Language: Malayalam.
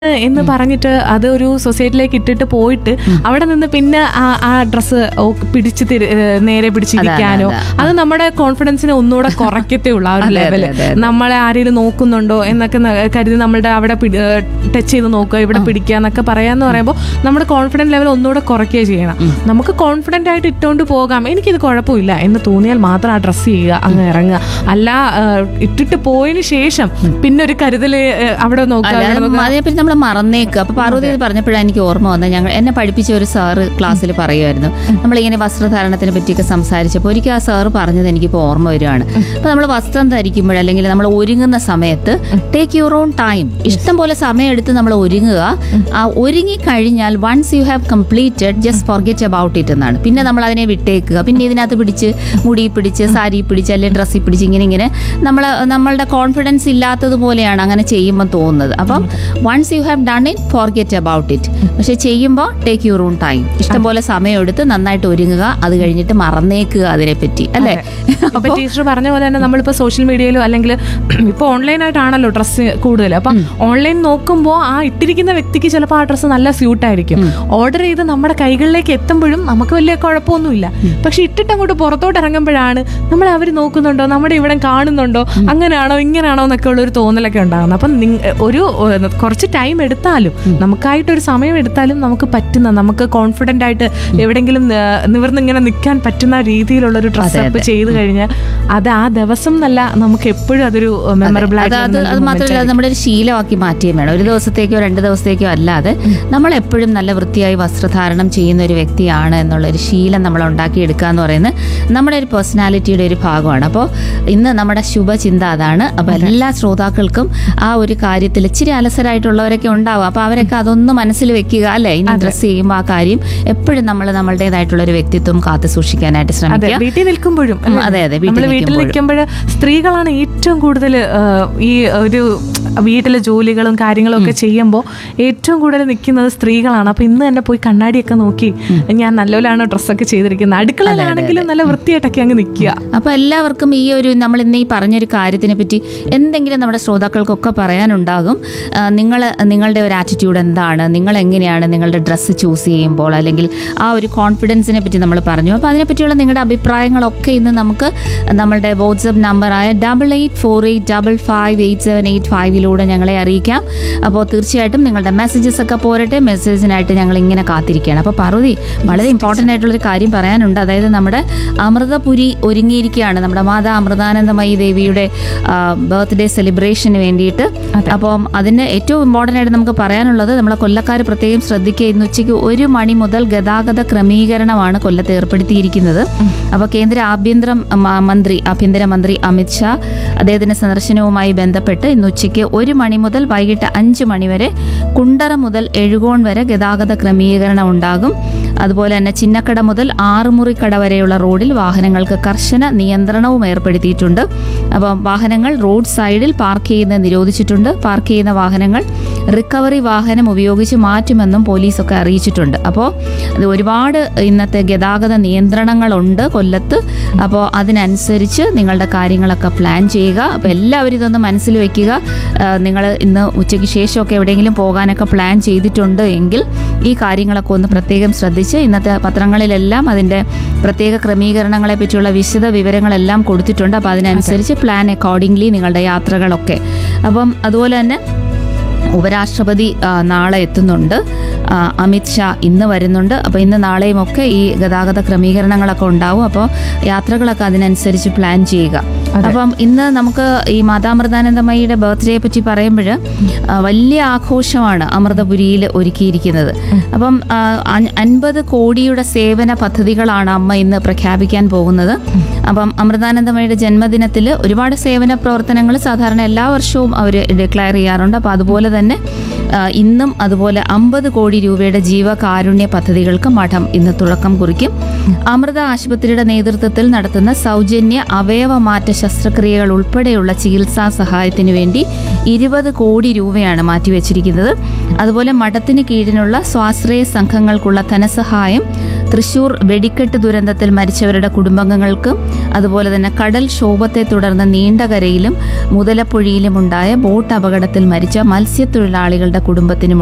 എന്ന് പറഞ്ഞിട്ട് അത് ഒരു സൊസൈറ്റിയിലേക്ക് ഇട്ടിട്ട് പോയിട്ട് അവിടെ നിന്ന് പിന്നെ ആ- ആ ഡ്രസ്സ് പിടിച്ച് തിരി- ഏഹ് നേരെ പിടിച്ചിരിക്കാനോ അതെ, അത് നമ്മുടെ കോൺഫിഡൻസിനെ ഒന്നുകൂടെ കുറയ്ക്കത്തേ ഉള്ളൂ ആ ഒരു അതെ, അതെ, ലെവല് അതെ, അതെ. നമ്മളെ ആരെങ്കിലും നോക്കുന്നുണ്ടോ എന്നൊക്കെ ന- കരുതി നമ്മളുടെ അവിടെ ടച്ച് ചെയ്ത് നോക്കുക ഇവിടെ പിടിക്കുക എന്നൊക്കെ പറയാന്ന് പറയുമ്പോൾ നമ്മുടെ കോൺഫിഡൻസ് ലെവൽ ഒന്നുകൂടെ കുറയ്ക്കുകയോ ചെയ്യണം നമുക്ക് കോൺഫിഡന്റ് ആയിട്ട് ഇട്ടുകൊണ്ട് പോകാം എനിക്കിത് കുഴപ്പമില്ല എന്ന് തോന്നിയാൽ മാത്രം ആ ഡ്രസ്സ് ചെയ്യുക അങ്ങ് ഇറങ്ങുക അല്ല ഏഹ്, ഇട്ടിട്ട് പോയതിന് ശേഷം പിന്നെ ഒരു കരുതല് ഏഹ്, അവിടെ നോക്കുക അല്ല ഇവിടെ നോക്കുക. അതേപ്പറ്റി നമ്മൾ മറന്നേക്കുക അപ്പൊ പാർവതി ഇത് പറഞ്ഞപ്പോഴാണ് എനിക്ക് ഓർമ്മ വന്നത് ഞങ്ങൾ എന്നെ പഠിപ്പിച്ച ഒരു സാറ് ക്ലാസ്സിൽ പറയുമായിരുന്നു നമ്മളിങ്ങനെ വസ്ത്രധാരണത്തിനെ പറ്റിയൊക്കെ സംസാരിച്ചപ്പോൾ ഒരിക്കൽ ആ സാറ് പറഞ്ഞത് എനിക്കിപ്പോൾ ഓർമ്മ വരികയാണ് അപ്പൊ നമ്മൾ വസ്ത്രം ധരിക്കുമ്പോൾ അല്ലെങ്കിൽ നമ്മൾ ഒരുങ്ങുന്ന സമയത്ത് ടേക്ക് യുവർ ഓൺ ടൈം ഇഷ്ടം പോലെ സമയം എടുത്ത് നമ്മൾ ഒരുങ്ങുക ആ ഒരുങ്ങി കഴിഞ്ഞാൽ once you have completed just forget about it എന്നാണ് പിന്നെ നമ്മൾ അതിനെ വിട്ടേക്കുക പിന്നെ ഇതിനകത്ത് പിടിച്ച് മുടി പിടിച്ച് സാരി പിടിച്ച് അല്ലെങ്കിൽ ഡ്രസ്സിൽ പിടിച്ച് ഇങ്ങനെ ഇങ്ങനെ നമ്മൾ നമ്മളുടെ കോൺഫിഡൻസ് ഇല്ലാത്തതുപോലെയാണ് അങ്ങനെ ചെയ്യുമ്പോൾ തോന്നുന്നത് അപ്പം once you have done it forget about it പക്ഷെ ചെയ്യുമ്പോൾ ടേക്ക് യുവർ ഓൺ ടൈം ഇഷ്ടംപോലെ സമയം എടുത്ത് നന്നായിട്ട് ഒരുങ്ങുക അത് കഴിഞ്ഞിട്ട് മറന്നേക്കുക അതിനെപ്പറ്റി അല്ലേ ഇപ്പൊ ടീച്ചർ പറഞ്ഞ പോലെ തന്നെ നമ്മളിപ്പോ സോഷ്യൽ മീഡിയയിലോ അല്ലെങ്കിൽ ഇപ്പൊ ഓൺലൈനായിട്ടാണല്ലോ ഡ്രസ്സ് കൂടുതൽ അപ്പൊ ഓൺലൈൻ നോക്കുമ്പോൾ ആ ഇട്ടിരിക്കുന്ന വ്യക്തിക്ക് ചിലപ്പോൾ ആ ഡ്രസ്സ് നല്ല സ്യൂട്ട് ആയിരിക്കും ഓർഡർ ചെയ്ത് നമ്മുടെ കൈകളിലേക്ക് എത്തുമ്പോഴും നമുക്ക് വലിയ കുഴപ്പമൊന്നുമില്ല പക്ഷെ ഇട്ടിട്ട് അങ്ങോട്ട് പുറത്തോട്ട് ഇറങ്ങുമ്പോഴാണ് നമ്മളെ അവർ നോക്കുന്നുണ്ടോ നമ്മുടെ ഇവിടെ കാണുന്നുണ്ടോ അങ്ങനെയാണോ ഇങ്ങനെയാണോ എന്നൊക്കെ ഉള്ള ഒരു തോന്നലൊക്കെ ഉണ്ടാകുന്നത് അപ്പം നിങ്ങ- ഒരു ഏഹ്, കുറച്ച് ടൈം എടുത്താലും നമുക്കായിട്ട് ഒരു സമയം എടുത്താലും നമുക്ക് പറ്റുന്ന നമുക്ക് കോൺഫിഡന്റ് ആയിട്ട് എവിടെങ്കിലും ഏഹ്, നിവർന്നിങ്ങനെ നിൽക്കാൻ പറ്റുന്ന രീതിയിലുള്ള ഒരു ഡ്രസ് അപ്പ് ചെയ്ത് കഴിഞ്ഞാൽ അത് ആ ദിവസം എന്നല്ല നമുക്ക് എപ്പോഴും അതൊരു മെമ്മറബിൾ അത് ആയിട്ട് അത് അത് മാത്രമല്ല അത് നമ്മുടെ ഒരു ശീലമാക്കി മാറ്റുകയും വേണം ഒരു ദിവസത്തേക്കോ രണ്ട് ദിവസത്തേക്കോ അല്ലാതെ നമ്മൾ എപ്പോഴും നല്ല വൃത്തിയായി വസ്ത്രധാരണം ചെയ്യുന്ന ഒരു വ്യക്തിയാണ് എന്നുള്ള ഒരു ശീലം നമ്മൾ ഉണ്ടാക്കിയെടുക്കുക എന്ന് പറയുന്നത് നമ്മുടെ ഒരു പേഴ്സണാലിറ്റിയുടെ ഒരു ഭാഗമാണ് അപ്പോൾ ഇന്ന് നമ്മുടെ ശുഭചിന്ത അതാണ് അപ്പോൾ എല്ലാ ശ്രോതാക്കൾക്കും ആ ഒരു കാര്യത്തിൽ ഇച്ചിരി അലസരായിട്ടുള്ളവരൊക്കെ ഉണ്ടാവും അപ്പോൾ അവരൊക്കെ അതൊന്ന് മനസ്സിൽ വെക്കുക അല്ലേ ഇനി ഡ്രസ്സ് ചെയ്യുമ്പോൾ ആ കാര്യം എപ്പോഴും നമ്മൾ നമ്മളുടേതായിട്ടുള്ള ഒരു വ്യക്തിത്വം കാത്തു സൂക്ഷിക്കാനായിട്ട് അതെ ശ്രമിക്കുക വീട്ടിൽ നിൽക്കുമ്പോഴും ഉം, അതെ, അതെ, വീട്ടിൽ നമ്മൾ വീട്ടിൽ നിൽക്കുമ്പോഴും. നിൽക്കുമ്പോൾ സ്ത്രീകളാണ് ഏറ്റവും കൂടുതൽ ഈ ഒരു വീട്ടിലെ ജോലികളും കാര്യങ്ങളും ഒക്കെ ചെയ്യുമ്പോൾ ഏറ്റവും കൂടുതൽ നിൽക്കുന്നത് സ്ത്രീകളാണ് അപ്പൊ ഇന്ന് തന്നെ പോയി കണ്ണാടിയൊക്കെ നോക്കി ഞാൻ നല്ലപോലെയാണ് ഡ്രസ്സൊക്കെ ചെയ്തിരിക്കുന്നത് അടുക്കളയിലാണെങ്കിലും നല്ല വൃത്തിയായിട്ടൊക്കെ അങ്ങ് നിൽക്കുക അപ്പൊ എല്ലാവർക്കും ഈ ഒരു നമ്മൾ ഇന്ന് ഈ പറഞ്ഞൊരു കാര്യത്തിനെ പറ്റി എന്തെങ്കിലും നമ്മുടെ ശ്രോതാക്കൾക്കൊക്കെ പറയാനുണ്ടാകും നിങ്ങൾ നിങ്ങളുടെ ഒരു ആറ്റിറ്റ്യൂഡ് എന്താണ് നിങ്ങൾ എങ്ങനെയാണ് നിങ്ങളുടെ ഡ്രസ്സ് ചൂസ് ചെയ്യുമ്പോൾ അല്ലെങ്കിൽ ആ ഒരു കോൺഫിഡൻസിനെ പറ്റി നമ്മൾ പറഞ്ഞു അപ്പോൾ അതിനെപ്പറ്റിയുള്ള നിങ്ങളുടെ അഭിപ്രായങ്ങളൊക്കെ ഇന്ന് നമുക്ക് നമ്മളുടെ വാട്സപ്പ് നമ്പറായ double eight four eight double five eight seven eight ഫൈവിലൂടെ ഞങ്ങളെ അറിയിക്കാം അപ്പോൾ തീർച്ചയായിട്ടും നിങ്ങളുടെ മെസ്സേജസ് ഒക്കെ പോരട്ടെ മെസ്സേജിനായിട്ട് ഞങ്ങൾ ഇങ്ങനെ കാത്തിരിക്കുകയാണ് അപ്പോൾ പാർവതി വളരെ ഇമ്പോർട്ടൻ്റ് ആയിട്ടുള്ളൊരു കാര്യം പറയാനുണ്ട് അതായത് നമ്മുടെ അമൃതപുരി ഒരുങ്ങിയിരിക്കുകയാണ് നമ്മുടെ മാതാ അമൃതാനന്ദമയി ദേവിയുടെ ബർത്ത്ഡേ സെലിബ്രേഷന് വേണ്ടിയിട്ട് അപ്പം അതിന് ഏറ്റവും ഇമ്പോർട്ടൻ്റ് ആയിട്ട് നമുക്ക് പറയാനുള്ളത് നമ്മളെ കൊല്ലക്കാർ പ്രത്യേകം ശ്രദ്ധിക്കുക ഇന്ന് ഉച്ചയ്ക്ക് ഒരു മണി മുതൽ ഗതാഗത ക്രമീകരണമാണ് കൊല്ലത്ത് ഏർപ്പെടുത്തിയിരിക്കുന്നത് അപ്പോൾ കേന്ദ്ര ആഭ്യന്തര മ- മന്ത്രി ആഭ്യന്തര മന്ത്രി അമിത് ഷാ അദ്ദേഹത്തിന്റെ സന്ദർശനവുമായി ബന്ധപ്പെട്ട് ഇന്ന് ഉച്ചയ്ക്ക് ഒരു മണി മുതൽ വൈകിട്ട് അഞ്ച് മണി വരെ കുണ്ടറ മുതൽ എഴുകോൺ വരെ ഗതാഗത ക്രമീകരണം ഉണ്ടാകും അതുപോലെ തന്നെ ചിന്നക്കട മുതൽ ആറുമുറിക്കട വരെയുള്ള റോഡിൽ വാഹനങ്ങൾക്ക് കർശന നിയന്ത്രണവും ഏർപ്പെടുത്തിയിട്ടുണ്ട് അപ്പം വാഹനങ്ങൾ റോഡ് സൈഡിൽ പാർക്ക് ചെയ്യുന്നത് നിരോധിച്ചിട്ടുണ്ട് പാർക്ക് ചെയ്യുന്ന വാഹനങ്ങൾ റിക്കവറി വാഹനം ഉപയോഗിച്ച് മാറ്റുമെന്നും പോലീസൊക്കെ അറിയിച്ചിട്ടുണ്ട് അപ്പോൾ അത് ഒരുപാട് ഇന്നത്തെ ഗതാഗത നിയന്ത്രണങ്ങളുണ്ട് കൊല്ലത്ത് അപ്പോൾ അതിനനുസരിച്ച് നിങ്ങളുടെ കാര്യങ്ങളൊക്കെ പ്ലാൻ ചെയ്യുക അപ്പോൾ എല്ലാവരും ഇതൊന്ന് മനസ്സിൽ വെക്കുക നിങ്ങൾ ഇന്ന് ഉച്ചയ്ക്ക് ശേഷമൊക്കെ എവിടെയെങ്കിലും പോകാനൊക്കെ പ്ലാൻ ചെയ്തിട്ടുണ്ട് എങ്കിൽ ഈ കാര്യങ്ങളൊക്കെ ഒന്ന് പ്രത്യേകം ശ്രദ്ധിച്ച് ഇന്നത്തെ പത്രങ്ങളിലെല്ലാം അതിൻ്റെ പ്രത്യേക ക്രമീകരണങ്ങളെ പറ്റിയുള്ള വിശദ വിവരങ്ങളെല്ലാം കൊടുത്തിട്ടുണ്ട് അപ്പോൾ അതിനനുസരിച്ച് പ്ലാൻ അക്കോർഡിംഗ്ലി നിങ്ങളുടെ യാത്രകളൊക്കെ അപ്പം അതുപോലെ തന്നെ ഉപരാഷ്ട്രപതി ആ, നാളെ എത്തുന്നുണ്ട് ആ, അമിത് ഷാ ഇന്ന് വരുന്നുണ്ട് അപ്പോൾ ഇന്ന് നാളെയും ഒക്കെ ഈ ഗതാഗത ക്രമീകരണങ്ങളൊക്കെ ഉണ്ടാവും അപ്പോൾ യാത്രകളൊക്കെ അതിനനുസരിച്ച് പ്ലാൻ ചെയ്യുക അപ്പം ഇന്ന് നമുക്ക് ഈ മാതാമൃതാനന്ദമയിയുടെ ബർത്ത്ഡേയെ പറ്റി പറയുമ്പോൾ വലിയ ആഘോഷമാണ് അമൃതപുരിയിൽ ഒരുക്കിയിരിക്കുന്നത് അപ്പം ആ, അൻ- അൻപത് കോടിയുടെ സേവന പദ്ധതികളാണ് അമ്മ ഇന്ന് പ്രഖ്യാപിക്കാൻ പോകുന്നത് അപ്പം അമൃതാനന്ദമയുടെ ജന്മദിനത്തിൽ ഒരുപാട് സേവന പ്രവർത്തനങ്ങൾ സാധാരണ എല്ലാ വർഷവും അവർ ഡിക്ലെയർ ചെയ്യാറുണ്ട് അപ്പോൾ അതുപോലെ തന്നെ ആ, ഇന്നും അതുപോലെ അമ്പത് കോടി രൂപയുടെ ജീവകാരുണ്യ പദ്ധതികൾക്ക് മഠം ഇന്ന് തുടക്കം കുറിക്കും അമൃത ആശുപത്രിയുടെ നേതൃത്വത്തിൽ നടത്തുന്ന സൗജന്യ അവയവ മാറ്റ ശസ്ത്രക്രിയകൾ ഉൾപ്പെടെയുള്ള ചികിത്സാ സഹായത്തിന് വേണ്ടി ഇരുപത് കോടി രൂപയാണ് മാറ്റിവെച്ചിരിക്കുന്നത് അതുപോലെ മഠത്തിന് കീഴിലുള്ള സ്വാശ്രയ സംഘങ്ങൾക്കുള്ള ധനസഹായം തൃശൂർ വെടിക്കെട്ട് ദുരന്തത്തിൽ മരിച്ചവരുടെ കുടുംബങ്ങൾക്കും അതുപോലെ തന്നെ കടൽ ക്ഷോഭത്തെ തുടർന്ന് നീണ്ടകരയിലും മുതലപ്പുഴയിലും ഉണ്ടായ ബോട്ട് അപകടത്തിൽ മരിച്ച മത്സ്യത്തൊഴിലാളികളുടെ കുടുംബത്തിനും